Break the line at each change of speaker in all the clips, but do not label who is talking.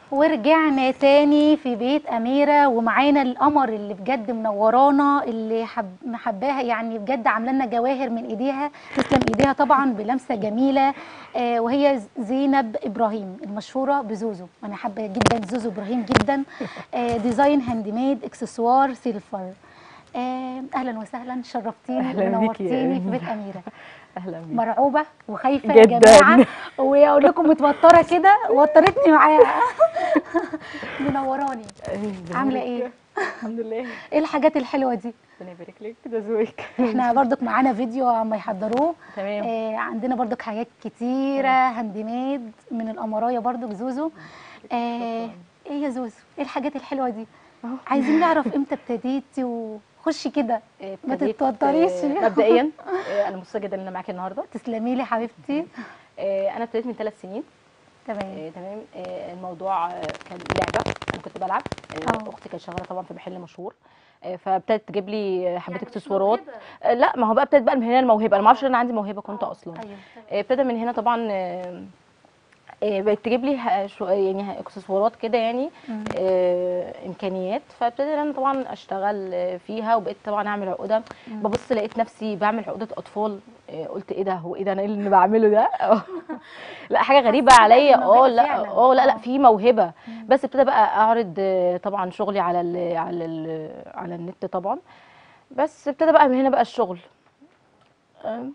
ورجعنا تاني في بيت أميرة ومعانا القمر اللي بجد منورانا اللي حب محباها يعني بجد عامله لنا جواهر من ايديها تسلم ايديها طبعا بلمسه جميله آه وهي زينب ابراهيم المشهوره بزوزو انا حابه جدا زوزو ابراهيم جدا آه ديزاين هاند ميد اكسسوار سيلفر آه اهلا وسهلا شرفتيني
أهلاً بيكي يا
ونورتيني في بيت
أميرة.
اميره
اهلا بيك
مرعوبه وخايفه يا
جداً.
جماعه واقول لكم متوتره كده وترتني معاها منوراني عامله ايه
الحمد لله
ايه الحاجات الحلوه دي
ربنا يبارك لك ده ذوقك
احنا برضك معانا فيديو اما يحضروه
تمام
آه عندنا برضك حاجات كتيره هاند ميد من الامرايه برضك زوزو آه ايه يا زوزو ايه الحاجات الحلوه دي
أهو.
عايزين نعرف امتى ابتديتي وخشي كده
آه،
ما
ابتديت،
تتوتريش.
آه، مبدئيا آه، انا مبسوطه جدا ان انا معاكي النهارده
تسلمي لي حبيبتي
آه، انا ابتديت من ثلاث سنين
تمام
آه، تمام آه، الموضوع آه، كان لعبه انا كنت بلعب آه،
آه.
اختي كانت شغاله طبعا في محل مشهور آه، فابتدت تجيب لي آه، حبه اكسسوارات آه، لا ما هو بقى ابتدت بقى من هنا الموهبه انا ما اعرفش ان انا عندي موهبه كنت اصلا
ايوه
آه، ابتدى من هنا طبعا آه، آه، بقت تجيب لي ه- شو- يعني اكسسوارات كده يعني
مم.
آه، امكانيات فابتدي ان انا طبعا اشتغل آه، فيها وبقيت طبعا اعمل عقده
مم.
ببص لقيت نفسي بعمل عقده اطفال آه، قلت ايه ده هو ايه ده انا ايه اللي بعمله ده لا حاجه غريبه
حسيت
عليا
بالموهبة
اه لا
فعلاً.
اه لا لا
آه.
في موهبه
مم.
بس ابتدى بقى اعرض آه، طبعا شغلي على ال على ال على النت طبعا بس ابتدى بقى من هنا بقى الشغل آم،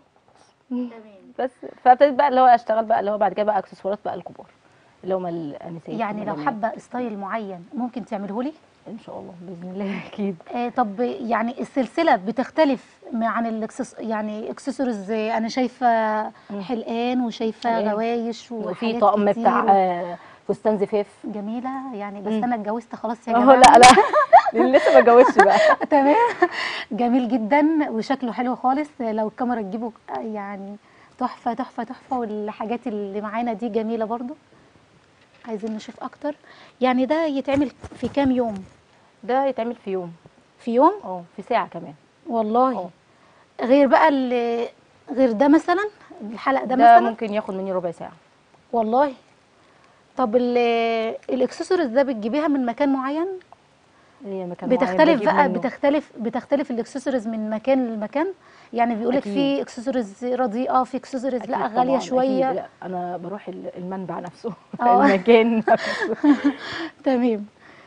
بس فابتديت بقى اللي هو اشتغل بقى اللي هو بعد كده بقى اكسسوارات بقى الكبار اللي هم الانسات
يعني لو
والبنات.
حابه ستايل معين ممكن تعمله لي
ان شاء الله باذن الله اكيد
آه طب يعني السلسله بتختلف م- عن الاكسس يعني اكسسوارز انا شايفه
مم.
حلقان وشايفه
حلقان.
غوايش
وفي
وحاجات
طقم
كتير
بتاع
و-
آه، فستان زفاف
جميله يعني بس
مم.
انا اتجوزت خلاص يا
اه
جماعه
لا لا لسه ما اتجوزتش بقى
تمام جميل جدا وشكله حلو خالص لو الكاميرا تجيبه يعني تحفه تحفه تحفه والحاجات اللي معانا دي جميله برضو عايزين نشوف اكتر يعني ده يتعمل في كام يوم
ده يتعمل في يوم
في يوم
اه في ساعه كمان
والله
اه.
غير بقى ال- غير ده مثلا الحلق ده,
ده,
مثلا
ممكن ياخد مني ربع ساعه
والله طب ال- الاكسسوارز ده بتجيبيها من مكان معين
هي مكان معين
بتختلف
بجيب
بقى
منه.
بتختلف بتختلف الاكسسوارز من مكان لمكان يعني بيقولك
أكيد.
في اكسسوارز رديئه في اكسسوارز لا
أكيد
غاليه
طبعاً،
شويه
أكيد. لا انا بروح ال- المنبع نفسه
اه.
المكان نفسه
تمام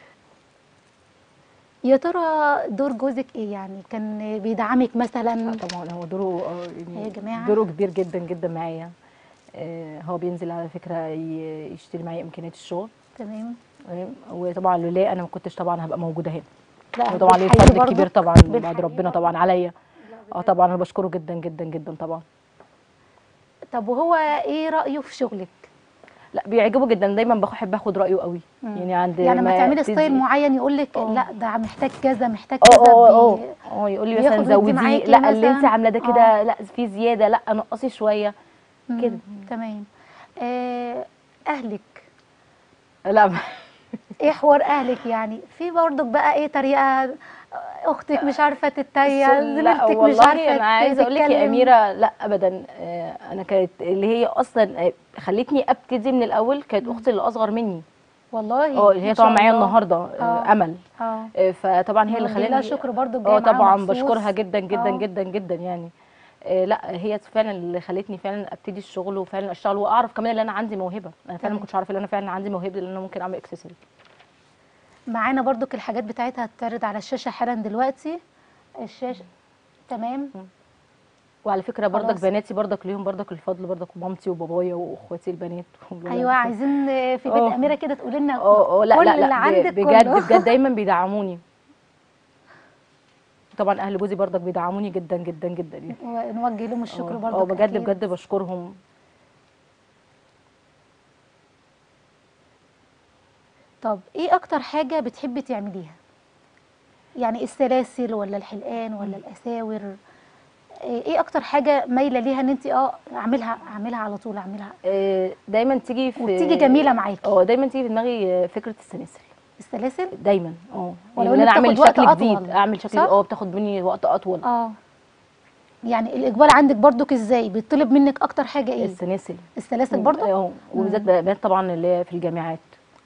يا ترى دور جوزك ايه يعني كان بيدعمك مثلا
طبعا هو دوره اه يعني
يا جماعة.
دوره كبير جدا جدا معايا آه، هو بينزل على فكره ي- يشتري معايا امكانيات الشغل
تمام
تمام؟ وطبعا لولا انا ما كنتش طبعا هبقى موجوده هنا
لا
هو طبعا ليه
بنحييه
الفضل
برضو.
الكبير طبعا
بنحييه
بعد ربنا
برضو.
طبعا عليا اه طبعا انا بشكره جدا جدا جدا طبعا
طب وهو ايه رايه في شغلك
لا بيعجبه جدا دايما بحب اخد رايه قوي
مم.
يعني عند
يعني لما تعملي
تدي-
ستايل معين يقول لك
اه.
لا ده محتاج كذا محتاج
اه
كذا
اه
بي-
اه اه يقول لي
بياخد
مثلا
ويدي
زوديه
معاكي
لا اللي انت
مثلاً.
عاملاه ده كده لا في زياده لا نقصي شويه
مم،
كده.
تمام آه اهلك
لا
ايه حوار اهلك يعني في برضك بقى ايه طريقه اختك مش عارفه تتريق
لا
زميلتك مش
والله
عارفه
انا عايزه اقول لك يا
تتكلم.
اميره لا ابدا آه، انا كانت اللي هي اصلا آه، خلتني ابتدي من الاول كانت اختي اللي اصغر مني
والله
اه اللي
ما
هي
شاء
طبعا معايا
الله.
النهارده
اه.
آه، امل
اه
آه، فطبعا هي اللي
نوجه لها
خلتني
شكر برضو
اه
جاي معاها
طبعا
مخصوص.
بشكرها جدا جدا
اه.
جدا جدا يعني آه، لا هي فعلا اللي خلتني فعلا ابتدي الشغل وفعلا اشتغل واعرف كمان ان انا عندي موهبه انا فعلا
تمام.
ما كنتش عارفه ان انا فعلا عندي موهبه ان انا ممكن اعمل اكسسوري
معانا برضك الحاجات بتاعتها هتتعرض على الشاشه حالا دلوقتي الشاشه تمام
وعلى فكره برضك
خلاص.
بناتي برضك ليهم برضك الفضل برضك مامتي وبابايا واخواتي البنات
ايوه عايزين في بيت
اه.
اميره كده تقولي لنا
اه اه لا
كل
لا
اللي
لا
عندك
ب- بجد
كله.
بجد دايما بيدعموني طبعا اهل جوزي برضك بيدعموني جدا جدا جدا يعني
ونوجه لهم الشكر
اه
برضك
اه بجد
أكيد.
بجد بشكرهم
طب ايه اكتر حاجه بتحبي تعمليها يعني السلاسل ولا الحلقان ولا الاساور ايه اكتر حاجه مايله ليها ان انت اه اعملها اعملها على طول اعملها
آه، دايما تيجي في
وبتيجي جميله معاكي
اه دايما تيجي في دماغي آه، فكره السلاسل
السلاسل
دايما اه
ولو
يعني
إن
انا اعمل
بتاخد وقت
شكل جديد
أطول،
اعمل شكل
صح؟
اه بتاخد مني وقت اطول
اه يعني الاقبال عندك برضك ازاي بيطلب منك اكتر حاجه ايه
السلاسل
السلاسل برضو
اه وبالذات بنات طبعا اللي هي في الجامعات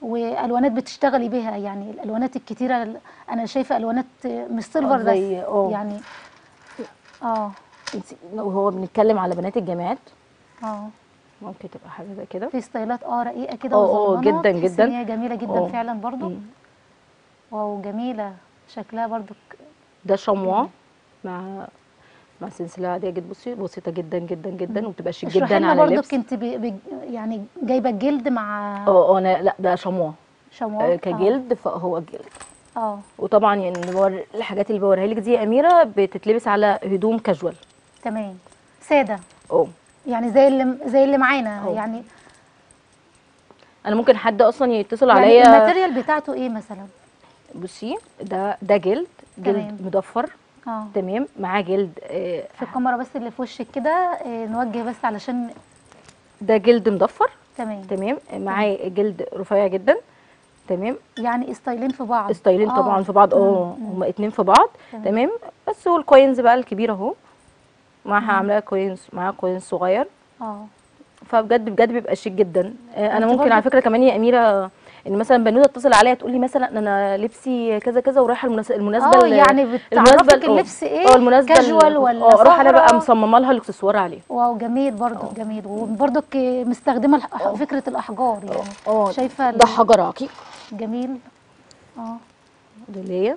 والوانات بتشتغلي بيها يعني الالوانات الكتيره ال- انا شايفه الوانات مش سيلفر بس
زي- اه.
يعني اه
انت- لو هو بنتكلم على بنات الجامعات
اه
ممكن تبقى حاجه زي كده
في ستايلات اه رقيقه كده
اه، اه،
وظلمانة،
جدا،
تحسي
جدا.
ان هي جميله جدا
اه.
فعلا برضو
مم.
واو جميله شكلها برضو ك-
ده شموع مع مع سلسله عاديه جدا بصي بسيطه جدا جدا جدا وبتبقى شيك
اشرحي
جدا
لنا
على
برضو
اللبس
انت بي بي يعني جايبه الجلد مع
اه اه انا لا ده شموع
شموع
آه، كجلد فهو جلد
اه
وطبعا يعني اللي بور... الحاجات اللي بوريها لك دي يا اميره بتتلبس على هدوم كاجوال
تمام ساده
اه
يعني زي اللي زي اللي معانا
اه.
يعني
انا ممكن حد اصلا يتصل
يعني
عليا
الماتيريال بتاعته ايه مثلا
بصي ده ده جلد جلد
تمام.
مضفر
اه
تمام معاه جلد آه،
في الكاميرا بس اللي في وشك كده آه، نوجه بس علشان
ده جلد مضفر
تمام
تمام معاه جلد رفيع جدا تمام
يعني ستايلين في بعض
ستايلين
آه.
طبعا في بعض اه
مم.
هما اتنين في بعض
تمام.
تمام بس هو الكوينز بقى الكبير اهو معاها عاملاها كوينز معاها كوينز صغير
اه
فبجد بجد بيبقى شيك جدا آه، انا
انت
ممكن
برضو-
على فكره كمان يا اميره ان مثلا بنوته تتصل عليا تقول لي مثلا انا لبسي كذا كذا ورايحه المناس- المناسبه
اه
ال-
يعني
المناسبه
بتعرفك
ال-
اللبس ايه
اه المناسبه ال-
كاجوال ولا
اه اروح انا بقى
سهرة؟
مصممه لها الاكسسوار عليه
واو جميل برضو جميل وبرضو مستخدمه الح- فكره الاحجار يعني
اه
شايفه ال-
ده حجر عقيق
جميل اه
ده ليا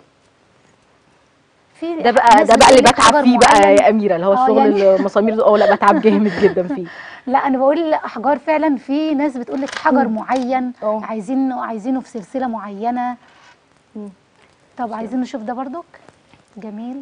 في
ده بقى
ناس
ده بقى اللي
بتقولك
بتعب
حجر
فيه بقى
معين.
يا اميره اللي هو
اه
الشغل
يعني-
المسامير ده اه لا بتعب جامد جدا فيه
لا انا بقول احجار فعلا في ناس بتقول لك حجر معين
اه.
عايزينه عايزينه في سلسله معينه
مم.
طب عايزين نشوف ده برضك جميل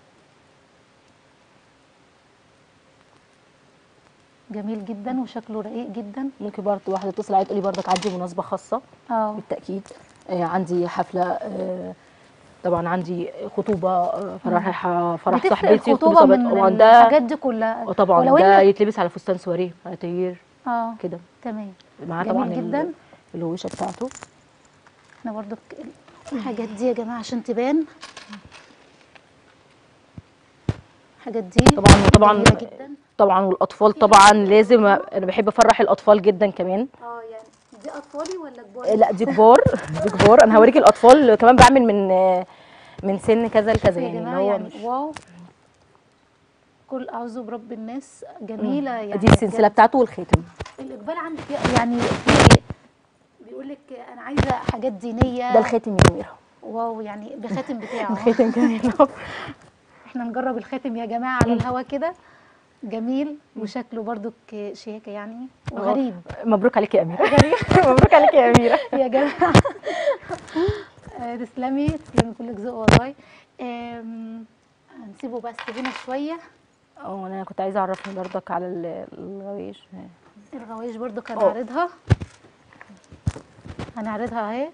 جميل جدا وشكله رقيق جدا
ممكن برضه واحده تتصل عليا تقول لي برضك عندي مناسبه خاصه
اه
بالتاكيد آه عندي حفله آه طبعا عندي خطوبه آه فرح رايحه فرح
بتفرق
صاحبتي
الخطوبه
خطوبه
من
طبعا ده
الحاجات دي كلها
اه طبعا
ولو
ده
إن-
يتلبس على فستان سواريه على تغيير
اه
كده
تمام
معاه
جميل
طبعا ال-
جدا.
الهوشه بتاعته
احنا برضك الحاجات دي يا جماعه عشان تبان الحاجات دي
طبعا طبعا
جميلة جدا
طبعا والاطفال طبعا لازم انا بحب افرح الاطفال جدا كمان
اه يعني دي اطفالي ولا
آه،
كبار
لا دي كبار دي كبار انا هوريكي الاطفال كمان بعمل من آه، من سن كذا لكذا
يا
يعني اللي
جماعه
هو
يعني
مش
واو كل اعوذ برب الناس جميله يعني
دي السلسله بتاعته والخاتم
بجد. الاقبال عندك يعني في بيقول لك انا عايزه حاجات دينيه
ده الخاتم يا اميره
واو يعني بخاتم بتاعه
الخاتم كمان أهو.
احنا نجرب الخاتم يا جماعه على الهوا كده جميل وشكله برضك شياكه يعني وغريب
مبروك عليكي يا اميره مبروك عليكي يا اميره
يا جماعه آه، تسلمي تسلمي كلك ذوق والله آم، هنسيبه بس هنا شويه
اه انا كنت عايزه اعرفني برضك على ال- الغويش
الغوايش برضو
اه.
هنعرضها هنعرضها اهي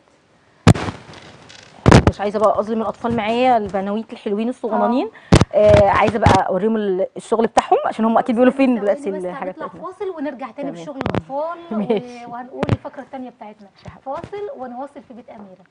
مش عايزه بقى اظلم الاطفال معايا البناويت الحلوين الصغننين آه عايزه بقى اوريهم ال- الشغل بتاعهم عشان هم اكيد بيقولوا فين دلوقتي
ثواني بس
الحاجات
هنطلع
بتاعتنا
فاصل ونرجع تاني
تمام.
بشغل الاطفال
ماشي.
و- وهنقول الفقره الثانيه بتاعتنا فاصل ونواصل في بيت اميره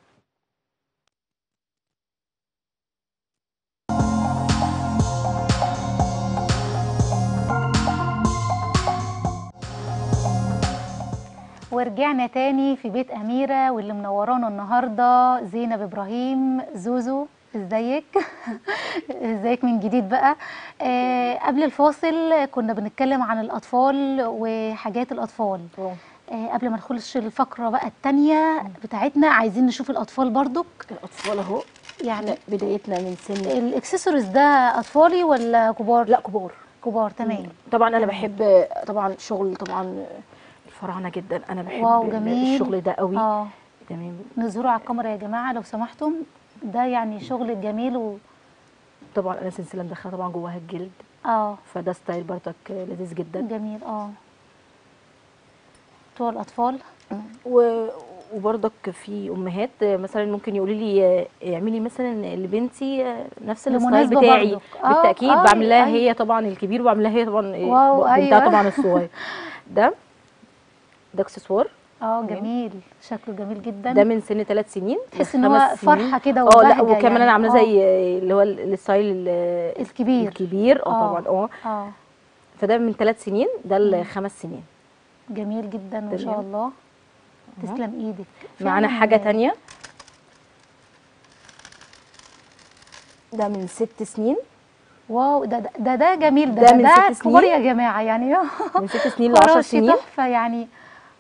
ورجعنا تاني في بيت أميرة واللي منورانا النهاردة زينب إبراهيم زوزو ازيك ازيك من جديد بقى آه قبل الفاصل كنا بنتكلم عن الأطفال وحاجات الأطفال
اه.
آه قبل ما نخش الفقرة بقى التانية بتاعتنا عايزين نشوف الأطفال برضك
الاطفال اهو
يعني
بدايتنا من سن
الإكسسوارز ده أطفالي ولا كبار؟
لا كبار
كبار تمام
طبعا انا بحب طبعا شغل طبعا الفراعنه جدا انا بحب
واو جميل
الشغل ده قوي
اه
تمام
نظهره على الكاميرا يا جماعة لو سمحتم ده يعني شغل جميل و
طبعا انا سلسله مدخله طبعا جواها الجلد
اه
فده ستايل برضك لذيذ جدا
جميل اه بتوع الأطفال
و... وبرضك في امهات مثلا ممكن يقولوا لي اعملي مثلا لبنتي نفس الستايل
لمناسبة
بتاعي
برضك. آه،
بالتاكيد
آه،
بعمل لها
أيوة.
هي طبعا الكبير وبعمل لها هي طبعا إيه،
واو،
بنتها
أيوة.
طبعا الصغير ده ده اكسسوار
اه
تمام.
جميل شكله جميل جدا
ده من سن ثلاث سنين
تحس ان
لخمس
هو
سنين.
فرحة كده
اه لا
وبهجة
وكمان
يعني.
انا عامله
آه،
زي اللي هو الستايل ال-
الكبير
الكبير اه
آه.
طبعا اه
اه
فده من ثلاث سنين ده لخمس سنين
جميل جدا ما شاء
تمام.
الله تسلم ايدك
معانا
فعلاً
حاجه تانية ده من ست سنين
واو ده ده ده, ده جميل ده
ده
ده,
من
ده
ست
كبار
سنين؟
يا جماعه يعني
من ست سنين لعشر
كراشي
سنين
تحفه يعني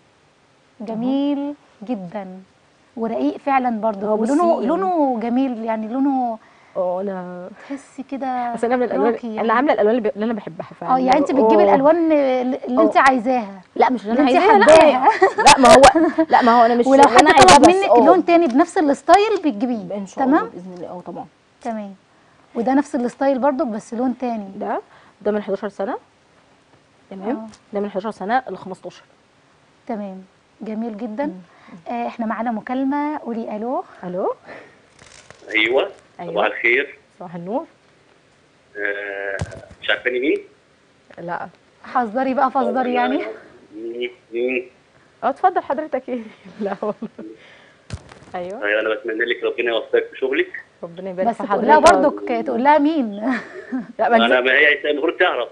جميل جدا ورقيق فعلا برضه
اه بصي
ولونه
يعني.
لونه جميل يعني لونه
اه انا
تحسي كده
بس انا عامله الالوان
راقي
انا
يعني.
عامله الالوان اللي ب- اللي انا بحبها فعلا
اه يعني انت بتجيبي
اه.
الالوان اللي انت
اه.
عايزاها
لا مش اللي انا
اللي انت
عايزاها لا
حباها.
لا ما هو لا ما هو انا مش
ولو
اللي
حد
انا عايزاه
طلب
بس
منك
اه.
لون تاني بنفس الستايل بتجيبيه
ان شاء الله
تمام
باذن الله اه طبعا
تمام وده نفس الستايل برضو بس لون تاني
ده ده من 11 سنه تمام
اه.
ده من 11 سنه ل 15
تمام جميل جدا آه احنا معانا مكالمه قولي الو
الو
ايوه
أيوة.
صباح الخير
صباح النور
آه، مش عارفاني مين؟
لا
حذري بقى فذري يعني
مين؟ مين؟
اه اتفضل حضرتك ايه لا والله ايوه
ايوه انا بتمنى لك ربنا يوفقك في شغلك
ربنا يبارك
بس
في
تقول لها
حضرتك
برضك تقول لها مين
لا ما
انا
نزل-
هي المفروض تعرف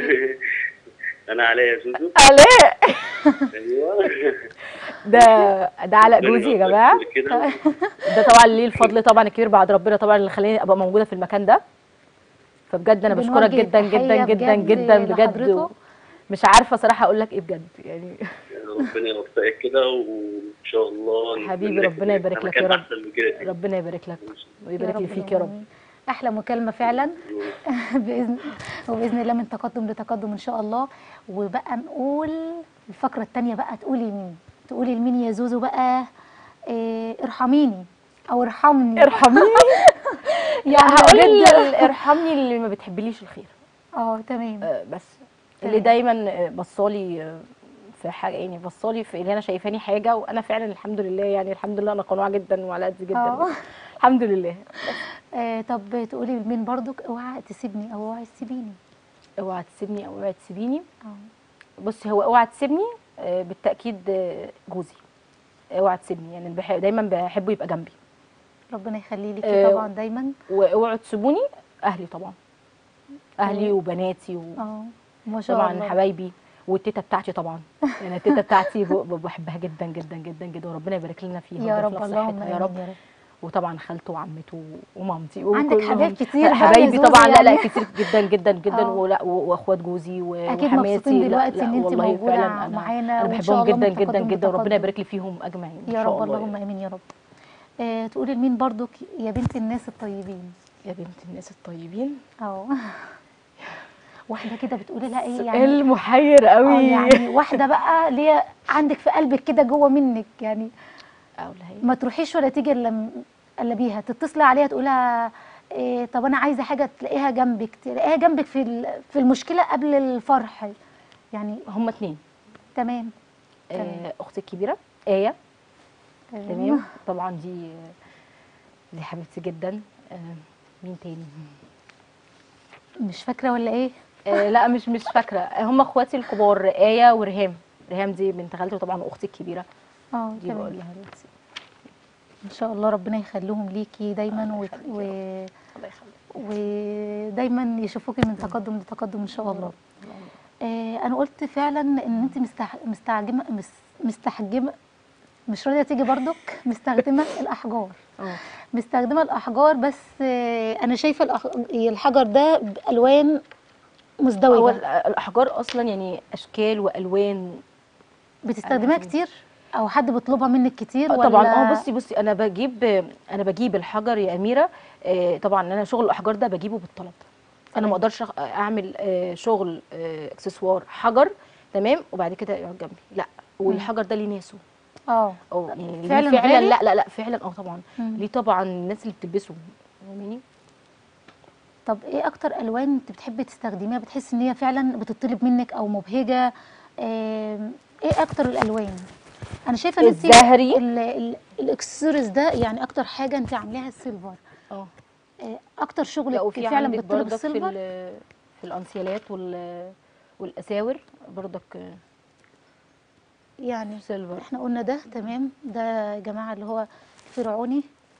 انا علاء يا زوزو
علاء
ايوه
ده ده علاء
ربنا
جوزي يا
يوفقك
جماعه
في كده.
ده طبعا ليه الفضل طبعا الكبير بعد ربنا طبعا اللي خلاني ابقى موجوده في المكان ده فبجد انا بشكرك
بنوجه
جدا جدا
تحية
جدا
بجد
جدا بجد
لحضرته.
مش عارفه صراحه اقول لك ايه بجد يعني
ربنا يوفقك كده وان شاء الله
حبيبي،
نتمنى
ربنا يبارك لك
مكان
يا رب.
احسن من كده
ربنا يبارك لك ويبارك لي فيك يا
اللهم
رب
آمين. احلى مكالمه فعلا باذن وباذن الله من تقدم لتقدم ان شاء الله وبقى نقول الفقره الثانيه بقى تقولي مين تقولي لمين يا زوزو بقى إيه ارحميني او ارحمني
ارحميني
يعني
هقول
بجد-
ال- ارحمني اللي ما بتحبليش الخير
اه تمام
آه، بس اللي
تمام.
دايما آه، بصالي آه، في حاجه يعني بصالي في اللي انا شايفاني حاجه وانا فعلا الحمد لله يعني الحمد لله انا قنوعه جدا وعلى قد جدا
اه
الحمد لله
آه، طب تقولي لمين برضك اوعى تسيبني او اوعى تسيبيني
اوعى تسيبني او اوعى تسيبيني
اه
بصي هو اوعى تسيبني آه، بالتاكيد آه، جوزي اوعى تسيبني يعني بح- دايما بحبه يبقى جنبي
ربنا يخلي لك
آه،
طبعا دايما
واوعوا تسيبوني اهلي طبعا اهلي
آه.
وبناتي و...
اه ما شاء
طبعا
الله
حبايبي والتيتا بتاعتي طبعا يعني التيتا بتاعتي ب- ب- بحبها جدا جدا جدا جدا وربنا يبارك لنا فيها
يا
ويبارك
رب
لنا في
اللهم
صحتها يا
امين
رب
يا رب
وطبعا خالته وعمته ومامتي
عندك
وكلهم.
حاجات كتير بقى يا
حبايبي
زوزو
طبعا لا لا
يعني.
كتير جدا جدا جدا
آه.
ولا و- واخوات جوزي و-
اكيد
وحماتي
مبسوطين
لا-
دلوقتي
لا
ان انت
والله
موجوده
فعلا انا
معانا
انا
وإن شاء
بحبهم
الله
جدا
من
جدا
تقدم
جدا وربنا
لتقدم.
يبارك لي فيهم اجمعين ان
يا
شاء
رب
الله
اللهم
يعني.
امين يا رب آه تقولي لمين برضك يا بنت الناس الطيبين
يا بنت الناس الطيبين
اه واحده كده بتقولي لها ايه يعني
المحير
اه
قوي
يعني واحده بقى اللي هي عندك في قلبك كده جوه منك يعني
اقولها ايه
ما تروحيش ولا تيجي الا م- الا بيها تتصلي عليها تقولها إيه طب انا عايزه حاجه تلاقيها جنبك تلاقيها جنبك في ال- في المشكله قبل الفرح يعني
هما اتنين
تمام
آه، اختي الكبيره ايه تمام طبعا دي دي حبيبتي جدا آه، مين تاني
مش فاكره ولا ايه
آه لا مش مش فاكره هم اخواتي الكبار ايه وريهام ريهام دي بنت خالتي وطبعا اختي الكبيره
اه
دي بقول
تمام
لها دلوقتي.
ان شاء الله ربنا يخليهم ليكي دايما و... و...
الله يخليك
ودايما يشوفوكي من تقدم لتقدم ان شاء الله آه انا قلت فعلا ان انت مستح... مستعجمه مس... مستحجمه مش راضيه تيجي برضك مستخدمه الاحجار
اه
مستخدمه الاحجار بس آه انا شايفه الأح... الحجر ده بالوان
هو
مزدوجه
ال- الاحجار اصلا يعني اشكال والوان
بتستخدميها
أنا-
كتير او حد بيطلبها منك كتير
آه
ولا
طبعا اه بصي بصي انا بجيب انا بجيب الحجر يا اميره آه طبعا انا شغل الاحجار ده بجيبه بالطلب انا
تمام.
ما اقدرش أخ- اعمل آه شغل آه اكسسوار حجر تمام وبعد كده يقعد جنبي لا والحجر ده ليه ناسه
اه
او يعني ليه
فعلاً
فعلا
غالي؟
لا لا لا فعلا اه طبعا
مم.
ليه طبعا الناس اللي بتلبسه فاهماني
طب ايه اكتر الوان انت بتحبي تستخدميها بتحسي ان هي فعلا بتطلب منك او مبهجه آم، ايه اكتر الالوان انا شايفه ان انت
الزهري.
ال- ال- الاكسسوارز ده يعني اكتر حاجه انت عاملاها السيلفر
اه
آه، اكتر
لا
شغلك
وفي
فعلا
عندك
بتطلب
برضك في
السيلفر
ال- في الانسيالات وال والاساور برضك آه،
يعني
سيلفر
احنا قلنا ده تمام ده يا جماعه اللي هو فرعوني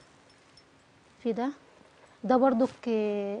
في ده ده برضك آه،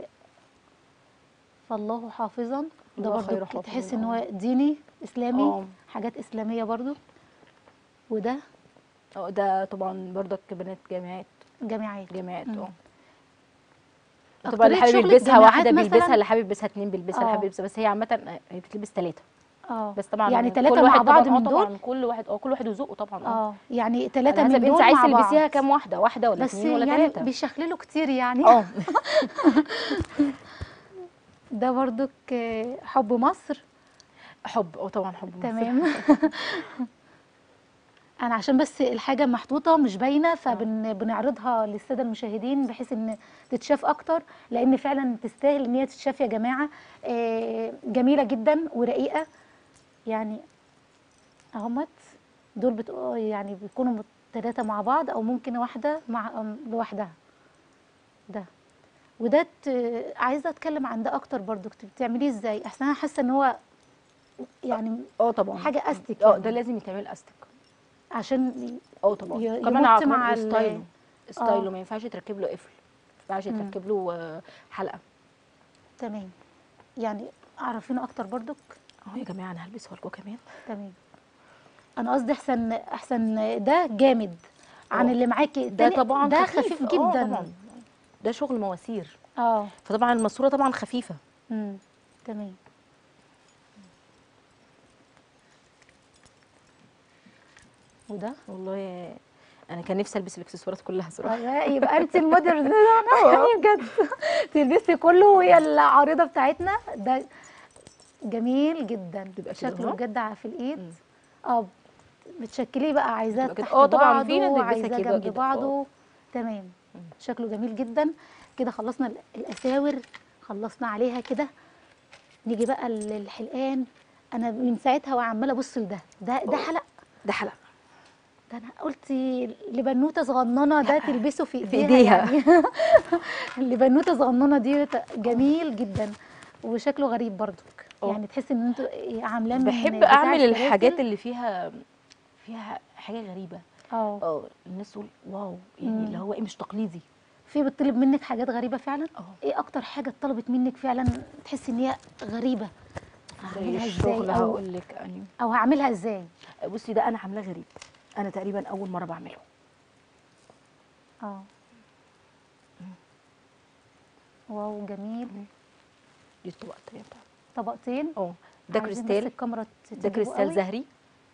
فالله حافظا ده
الله خير
برضك
حافظ،
تحس ان
آه.
هو ديني اسلامي
آه.
حاجات اسلاميه برضو وده
اه ده طبعا برضك بنات جامعات
جامعات
جامعات
مم.
اه
أكترية
طبعا اللي حابب
شغلك
يلبسها
جامعات
واحده
مثلاً؟
بيلبسها اللي حابب يلبسها اتنين بيلبسها اللي
اه.
حابب يلبسها بس هي عامه هي بتلبس ثلاثه
اه
بس طبعا
يعني
كل
ثلاثة مع
واحد
بعض
طبعا
من
اه
دول
طبعا كل واحد اه كل واحد وذوقه طبعا اه
اه يعني
على
ثلاثة
حسب
من
انت
دول
عايز
مع
تلبسيها
بعض
كام واحده واحده ولا
بس
اتنين ولا
يعني
ثلاثه
بيشخللوا كتير يعني
اه
ده برضك آه، حب مصر
حب اه طبعا حب مصر.
تمام انا عشان بس الحاجه محطوطه مش باينه فبنعرضها للساده المشاهدين بحيث ان تتشاف اكتر لان فعلا تستاهل ان هي تتشاف يا جماعه آه، جميله جدا ورقيقه يعني اهمت دول بتق... يعني بيكونوا ثلاثه مع بعض او ممكن واحده مع أم، لوحدها ده وده ت- عايزه اتكلم عن ده اكتر برضو كنت بتعمليه ازاي احسن انا حاسه ان هو يعني
اه طبعا
حاجه استك
اه
يعني.
ده لازم يتعمل استك
عشان
اه طبعا
ي-
كمان
يمط
ع-
مع
كمان
ال-
ستايله ستايله
آه.
ما ينفعش يتركب له قفل ما ينفعش
مم.
يتركب له آه، حلقه
تمام يعني عرفينا اكتر برضك
اه يا جماعه انا هلبسها لكم كمان
تمام انا قصدي احسن احسن ده جامد عن
آه.
اللي معاكي
ده
التاني
طبعا
ده خفيف
آه
جدا
طبعا ده شغل مواسير
اه
فطبعا الماسوره طبعا خفيفه
امم تمام وده
والله انا كان نفسي البس الاكسسوارات كلها صراحه
آه، يبقى انت المودرن ده يعني بجد تلبسي كله وهي العارضه بتاعتنا ده جميل جدا
تبقى كده
شكله
أهو.
بجد ع- في الايد
مم.
اه بتشكليه بقى عايزاه
تبقى كده.
تحت
آه، طبعاً
بعضه
في ناس بتلبسها
وعايزاه
كده
جنب
كده،
بعضه تمام شكله جميل جدا كده خلصنا ال- الاساور خلصنا عليها كده نيجي بقى للحلقان انا من ساعتها وعماله ابص لده ده ده حلق
ده حلقه
ده انا قلت لبنوته صغننه ده تلبسه في ايديها,
إيديها.
يعني البنوته صغننه دي ت- جميل جدا وشكله غريب برضك
اه.
يعني تحس ان انتوا عاملاه من
بحب
بتاع
اعمل
السلاسل.
الحاجات اللي فيها فيها حاجه غريبه
اه
اه الناس تقول واو يعني
مم.
اللي هو ايه مش تقليدي
في بتطلب منك حاجات غريبه فعلا
اه
ايه اكتر حاجه اتطلبت منك فعلا تحسي ان هي غريبه
زي
هعملها
الشغل
ازاي او
هقول لك يعني
او هعملها ازاي
بصي ده انا عاملاه غريب انا تقريبا اول مره بعمله
اه واو جميل
دي الطبقه التانيه بتاعته
طبقتين
اه ده
عايزين بس
كريستال
الكاميرا ت-
ده
تجيبه
كريستال
قوي
زهري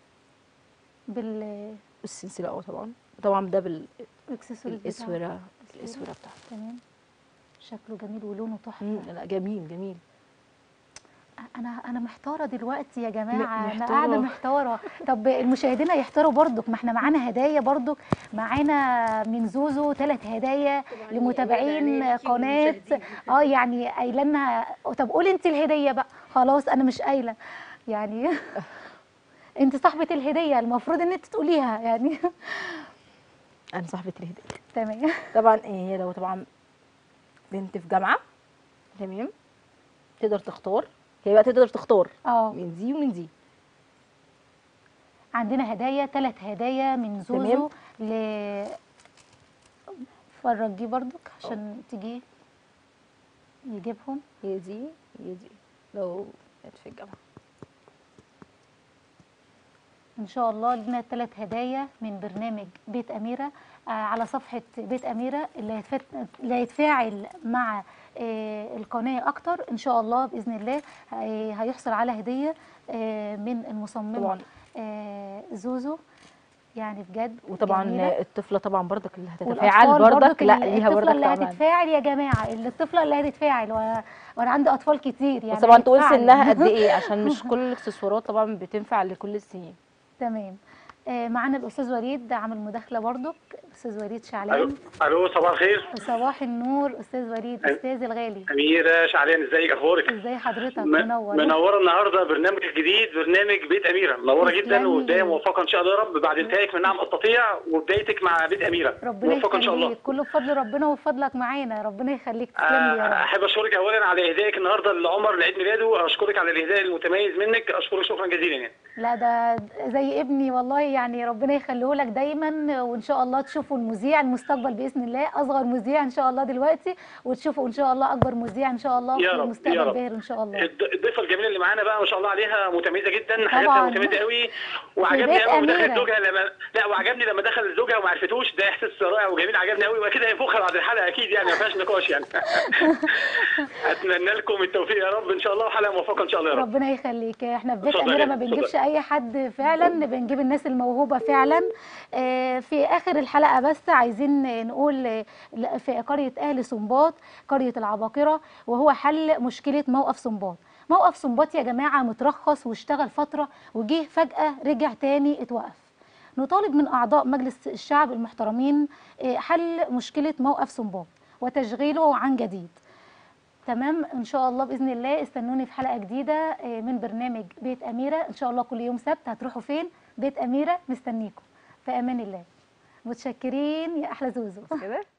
بال
السلسله اه طبعا طبعا ده
الاكسسوارز بتاعه.
بالاسوره الاسوره بتاعته
تمام شكله جميل ولونه تحفه
مم، لا جميل جميل
انا انا محتاره دلوقتي يا جماعه انا
محتارة.
قاعده محتاره طب المشاهدين هيحتاروا برضك ما احنا معانا هدايا برضك معانا من زوزو ثلاث هدايا لمتابعين قناه اه يعني قايله لنا طب قولي انت الهديه بقى خلاص انا مش قايله يعني انت صاحبه الهديه المفروض ان انت تقوليها يعني
انا صاحبه الهديه
تمام
طبعا إيه، هي لو طبعا بنت في جامعه تمام تقدر تختار هي بقى تقدر تختار
اه
من دي ومن دي
عندنا هدايا ثلاث هدايا من زوزو ل فرجيه برضك عشان تجي يجيبهم
هي دي هي دي لو كانت في الجامعه
ان شاء الله لنا ثلاث هدايا من برنامج بيت اميره آه على صفحه بيت اميره اللي هيتفت... اللي هيتفاعل مع آه القناه اكتر ان شاء الله باذن الله هي- هيحصل على هديه آه من المصممه
طبعا
آه زوزو يعني بجد
وطبعا
جميلة.
الطفله طبعا برضك اللي هتتفاعل
والأطفال
برضك لا
اللي-
ليها برضك
الطفله اللي
طبعا
هتتفاعل يا جماعه اللي الطفله اللي هتتفاعل وانا وانا عندي اطفال كتير يعني
بس طبعا تقول
هتتفاعل.
سنها قد ايه عشان مش كل الاكسسوارات طبعا بتنفع لكل السنين
تمام آه معانا الاستاذ وليد عامل مداخله برضك استاذ وليد
الو
شعلان
الو صباح الخير
صباح النور استاذ وليد
أي-
استاذ الغالي
اميره شعلان ازيك اخبارك
ازاي حضرتك
م-
منور
منوره النهارده برنامج الجديد برنامج بيت اميره منوره جدا
تسلمي.
وبدايه موفقه ان شاء الله يا رب بعد انتهائك من نعم استطيع وبدايتك مع بيت اميره
ربنا
موفقه ان شاء الله
يخليك كله بفضل ربنا وبفضلك معانا ربنا يخليك تسلم لي يا
آه،
رب
احب اشكرك اولا على اهدائك النهارده لعمر لعيد ميلاده اشكرك على الاهداء المتميز منك اشكرك شكرا جزيلا يعني
لا ده زي ابني والله يعني ربنا يخليه لك دايما وان شاء الله تشوفوا المذيع المستقبل باذن الله اصغر مذيع ان شاء الله دلوقتي وتشوفوا ان شاء الله اكبر مذيع ان شاء الله
يا
في
رب،
المستقبل
يا رب.
باهر ان شاء الله
الض- الضيفه الجميله اللي معانا بقى ما شاء الله عليها متميزه جدا حاجاتها
طبعاً.
متميزه قوي
بيت
وعجبني قوي لما دخلت
أميرة.
زوجها لما لا وعجبني لما دخل زوجها وما عرفتوش ده احساس رائع وجميل عجبني قوي واكيد هينفخها بعد الحلقه اكيد يعني ما فيهاش نقاش يعني اتمنى لكم التوفيق يا رب ان شاء الله وحلقه موفقه ان شاء الله يا رب
ربنا يخليك احنا في بيت
اتفضلي،
اميره ما بنجيبش
اتفضلي.
اي حد فعلا بنجيب الناس الموهوبه فعلا آه، في اخر الحلقه بس عايزين نقول آه، ل- في قريه اهل سنباط قريه العباقره وهو حل مشكله موقف سنباط موقف سنباط يا جماعه مترخص واشتغل فتره وجه فجاه رجع تاني اتوقف نطالب من اعضاء مجلس الشعب المحترمين آه، حل مشكله موقف سنباط وتشغيله عن جديد تمام ان شاء الله باذن الله استنوني في حلقه جديده آه، من برنامج بيت اميره ان شاء الله كل يوم سبت هتروحوا فين بيت اميره مستنيكم في امان الله متشكرين يا احلى زوزو
كده